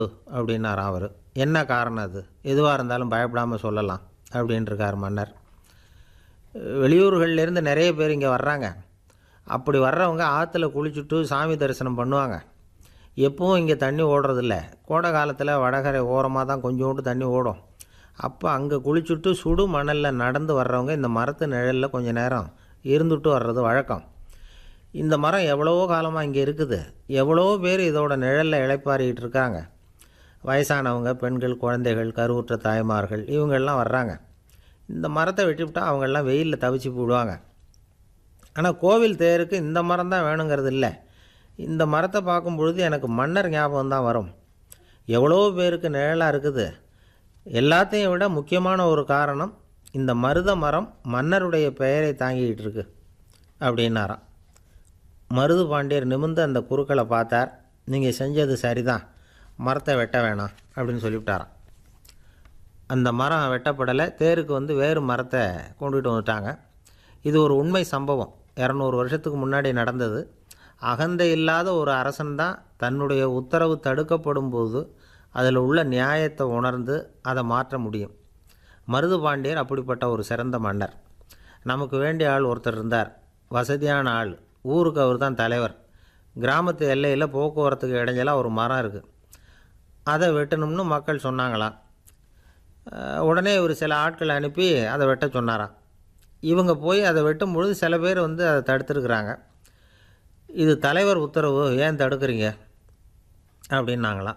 அப்படின்னாராம் அவர் என்ன காரணம் அது எதுவாக இருந்தாலும் பயப்படாமல் சொல்லலாம் அப்படின்ட்டுருக்கார் மன்னர் வெளியூர்கள்லேருந்து நிறைய பேர் இங்கே வர்றாங்க அப்படி வர்றவங்க ஆற்றுல குளிச்சுட்டு சாமி தரிசனம் பண்ணுவாங்க எப்பவும் இங்கே தண்ணி ஓடுறதில்ல கோடை காலத்தில் வடகரை ஓரமாக தான் கொஞ்சோண்டு தண்ணி ஓடும் அப்போ அங்கே குளிச்சுட்டு சுடு மணலில் நடந்து வர்றவங்க இந்த மரத்து நிழலில் கொஞ்ச நேரம் இருந்துட்டு வர்றது வழக்கம் இந்த மரம் எவ்வளவோ காலமாக இங்கே இருக்குது எவ்வளவோ பேர் இதோட நிழலில் இளைப்பாறிக்கிட்டு இருக்காங்க வயசானவங்க பெண்கள் குழந்தைகள் கருவுற்ற தாய்மார்கள் இவங்கெல்லாம் வர்றாங்க இந்த மரத்தை வெட்டிவிட்டால் அவங்கெல்லாம் வெயிலில் தவிச்சு போடுவாங்க ஆனால் கோவில் தேருக்கு இந்த மரம் தான் வேணுங்கிறது இல்லை இந்த மரத்தை பார்க்கும் பொழுது எனக்கு மன்னர் ஞாபகம் தான் வரும் எவ்வளோ பேருக்கு நிழலாக இருக்குது எல்லாத்தையும் விட முக்கியமான ஒரு காரணம் இந்த மருத மரம் மன்னருடைய பெயரை தாங்கிக்கிட்டு இருக்கு அப்படின்னாராம் மருது பாண்டியர் நிமிர்ந்து அந்த குறுக்களை பார்த்தார் நீங்கள் செஞ்சது சரிதான் மரத்தை வெட்ட வேணாம் அப்படின்னு சொல்லிவிட்டாராம் அந்த மரம் வெட்டப்படலை தேருக்கு வந்து வேறு மரத்தை கொண்டுகிட்டு வந்துட்டாங்க இது ஒரு உண்மை சம்பவம் இரநூறு வருஷத்துக்கு முன்னாடி நடந்தது அகந்தை இல்லாத ஒரு அரசன் தான் தன்னுடைய உத்தரவு தடுக்கப்படும் போது அதில் உள்ள நியாயத்தை உணர்ந்து அதை மாற்ற முடியும் மருது பாண்டியர் அப்படிப்பட்ட ஒரு சிறந்த மன்னர் நமக்கு வேண்டிய ஆள் ஒருத்தர் இருந்தார் வசதியான ஆள் ஊருக்கு அவர் தான் தலைவர் கிராமத்து எல்லையில் போக்குவரத்துக்கு இடைஞ்சலாக ஒரு மரம் இருக்குது அதை வெட்டணும்னு மக்கள் சொன்னாங்களாம் அஹ் உடனே இவர் சில ஆட்களை அனுப்பி அதை வெட்ட சொன்னாராம் இவங்க போய் அதை வெட்டும் பொழுது சில பேர் வந்து அதை தடுத்துருக்குறாங்க இது தலைவர் உத்தரவு ஏன் தடுக்கிறீங்க அப்படின்னாங்களாம்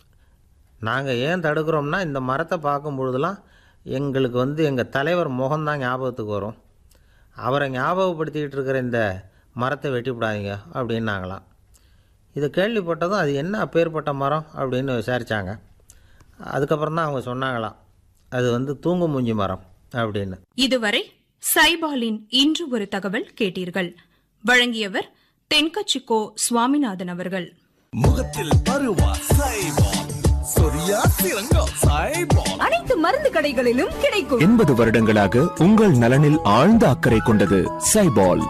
நாங்கள் ஏன் தடுக்கிறோம்னா இந்த மரத்தை பார்க்கும் பொழுதுலாம் எங்களுக்கு வந்து எங்கள் தலைவர் முகம்தான் ஞாபகத்துக்கு வரும் அவரை ஞாபகப்படுத்திக்கிட்டு இருக்கிற இந்த மரத்தை வெட்டிவிடாதீங்க அப்படின்னாங்களாம் இது கேள்விப்பட்டதும் அது என்ன அப்பேற்பட்ட மரம் அப்படின்னு விசாரித்தாங்க அதுக்கப்புறம் தான் அவங்க சொன்னாங்களாம் அது வந்து தூங்கு மூஞ்சி மரம் அப்படின்னு இதுவரை சைபாலின் இன்று ஒரு தகவல் கேட்டீர்கள் வழங்கியவர் தென்கச்சிக்கோ சுவாமிநாதன் அவர்கள் முகத்தில் பருவா சைபால் சொரியா சிறங்கோ சைபால் அனைத்து மருந்து கடைகளிலும் கிடைக்கும் எண்பது வருடங்களாக உங்கள் நலனில் ஆழ்ந்த அக்கறை கொண்டது சைபால்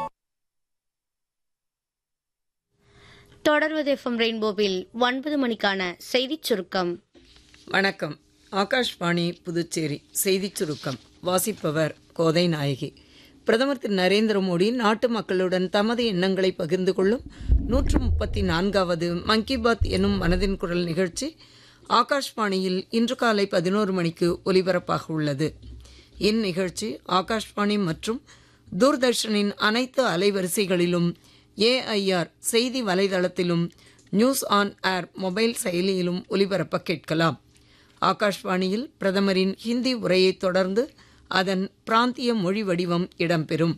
தொடர்வது எஃப்எம் ரெயின்போவில் ஒன்பது மணிக்கான செய்திச் சுருக்கம் வணக்கம் ஆகாஷ்வாணி புதுச்சேரி செய்திச் சுருக்கம் வாசிப்பவர் கோதை நாயகி பிரதமர் திரு நரேந்திர மோடி நாட்டு மக்களுடன் தமது எண்ணங்களை பகிர்ந்து கொள்ளும் நூற்று முப்பத்தி நான்காவது மன் கி பாத் எனும் மனதின் குரல் நிகழ்ச்சி ஆகாஷ்வாணியில் இன்று காலை பதினோரு மணிக்கு ஒலிபரப்பாக உள்ளது இந்நிகழ்ச்சி ஆகாஷ்வாணி மற்றும் தூர்தர்ஷனின் அனைத்து அலைவரிசைகளிலும் ஏஐஆர் செய்தி வலைதளத்திலும் நியூஸ் ஆன் ஏர் மொபைல் செயலியிலும் ஒலிபரப்ப கேட்கலாம் ஆகாஷ்வாணியில் பிரதமரின் ஹிந்தி உரையைத் தொடர்ந்து அதன் பிராந்திய மொழி வடிவம் இடம்பெறும்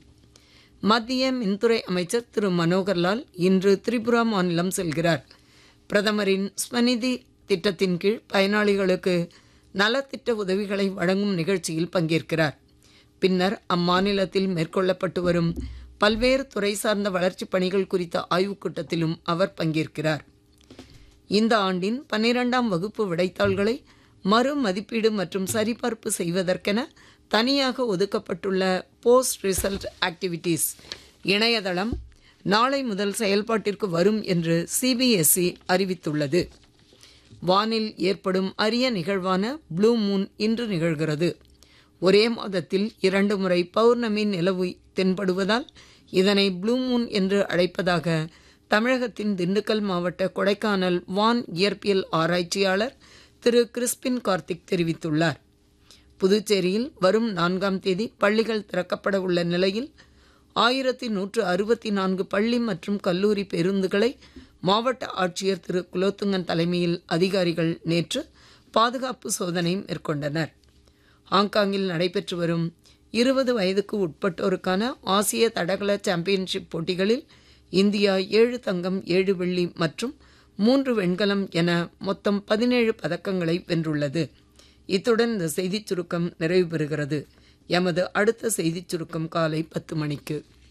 மத்திய மின்துறை அமைச்சர் திரு மனோகர்லால் இன்று திரிபுரா மாநிலம் செல்கிறார் பிரதமரின் ஸ்வநிதி திட்டத்தின் கீழ் பயனாளிகளுக்கு நலத்திட்ட உதவிகளை வழங்கும் நிகழ்ச்சியில் பங்கேற்கிறார் பின்னர் அம்மாநிலத்தில் மேற்கொள்ளப்பட்டு வரும் பல்வேறு துறை சார்ந்த வளர்ச்சிப் பணிகள் குறித்த ஆய்வுக் கூட்டத்திலும் அவர் பங்கேற்கிறார் இந்த ஆண்டின் பன்னிரெண்டாம் வகுப்பு விடைத்தாள்களை மறு மதிப்பீடு மற்றும் சரிபார்ப்பு செய்வதற்கென தனியாக ஒதுக்கப்பட்டுள்ள போஸ்ட் ரிசல்ட் ஆக்டிவிட்டீஸ் இணையதளம் நாளை முதல் செயல்பாட்டிற்கு வரும் என்று சிபிஎஸ்இ அறிவித்துள்ளது வானில் ஏற்படும் அரிய நிகழ்வான ப்ளூ மூன் இன்று நிகழ்கிறது ஒரே மாதத்தில் இரண்டு முறை பௌர்ணமி நிலவு தென்படுவதால் இதனை ப்ளூ மூன் என்று அழைப்பதாக தமிழகத்தின் திண்டுக்கல் மாவட்ட கொடைக்கானல் வான் இயற்பியல் ஆராய்ச்சியாளர் திரு கிறிஸ்பின் கார்த்திக் தெரிவித்துள்ளார் புதுச்சேரியில் வரும் நான்காம் தேதி பள்ளிகள் திறக்கப்பட உள்ள நிலையில் ஆயிரத்தி நூற்று அறுபத்தி நான்கு பள்ளி மற்றும் கல்லூரி பேருந்துகளை மாவட்ட ஆட்சியர் திரு குலோத்துங்கன் தலைமையில் அதிகாரிகள் நேற்று பாதுகாப்பு சோதனை மேற்கொண்டனர் ஹாங்காங்கில் நடைபெற்று வரும் இருபது வயதுக்கு உட்பட்டோருக்கான ஆசிய தடகள சாம்பியன்ஷிப் போட்டிகளில் இந்தியா ஏழு தங்கம் ஏழு வெள்ளி மற்றும் மூன்று வெண்கலம் என மொத்தம் பதினேழு பதக்கங்களை வென்றுள்ளது இத்துடன் இந்த செய்திச் சுருக்கம் நிறைவு பெறுகிறது எமது அடுத்த செய்திச் சுருக்கம் காலை பத்து மணிக்கு